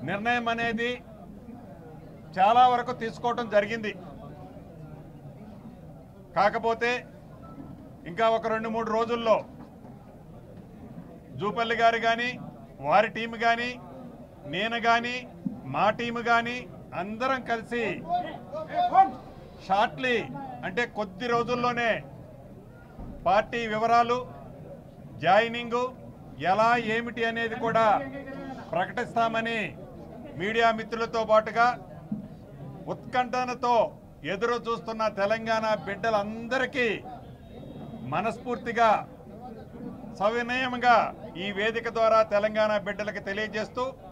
నిర్ణయం అనేది చాలా వరకు తీసుకోవటం జరిగింది కాకపోతే ఇంకా ఒక రెండు మూడు రోజుల్లో జూపల్లి గారు కానీ వారి టీం కానీ నేను కానీ మా టీం కానీ అందరం కలిసి షార్ట్లీ అంటే కొద్ది రోజుల్లోనే పార్టీ వివరాలు జాయినింగు ఎలా ఏమిటి అనేది కూడా ప్రకటిస్తామని మీడియా మిత్రులతో పాటుగా ఉత్కంఠనతో ఎదురు చూస్తున్న తెలంగాణ బిడ్డలందరికీ మనస్ఫూర్తిగా సవినయంగా ఈ వేదిక ద్వారా తెలంగాణ బిడ్డలకు తెలియజేస్తూ